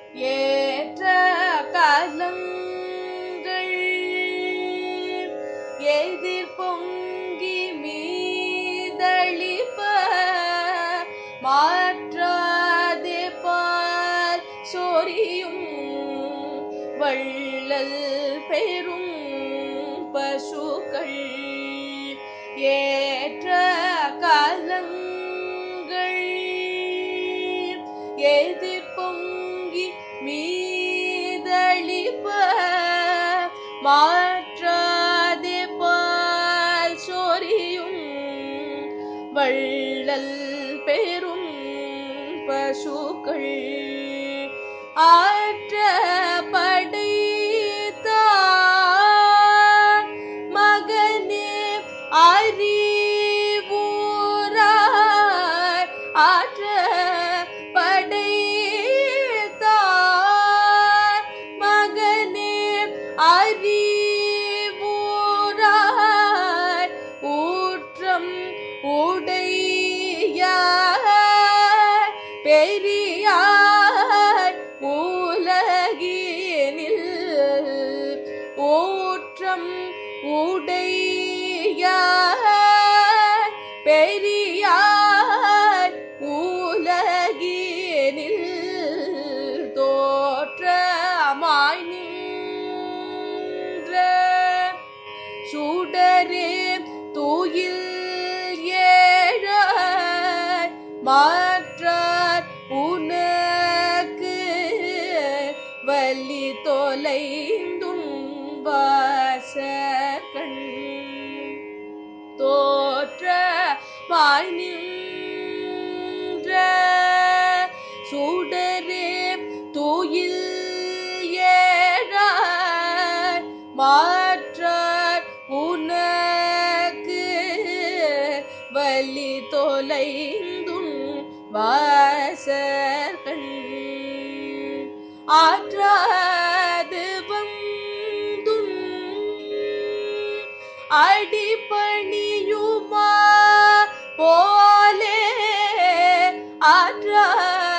ஏற்ற கலங்கள் எதிர் பொங்கி மீதளிப்ப மாற்றாதே பால் சொரியும் வள்ளல் பெரும் பசுக்கள் ஏற்ற கலங்கள் எதிர் பொங்கி மீதளிப்ப மாற்றாதே பால் சொரியும் வள்ளல் பெரும் பசுக்கள் ஆற்ற படைத்தார் மகனே அறிவூரார் ஆற்ற படைத்தார் மகனே அறிவூரார் ஊற்றம் உடையார் பெரியார் உலகினில் ஊற்றம் உடையார் பெரியார் உலகினில் தோற்றமாய் நின்ற சுடரே தூயில் ஏழ மாற்றார் உனக்கு வலி தொலைந்தும் வாசகண் தோற்ற வாய் நின்ற சுடரே தூயில் ஏழார் மாற்றார் உனக்கு வலி தொலைந்தும் வாசகண் ஆற்றாது வந்தும் அடிபணியுமா போலே ஆற்றாது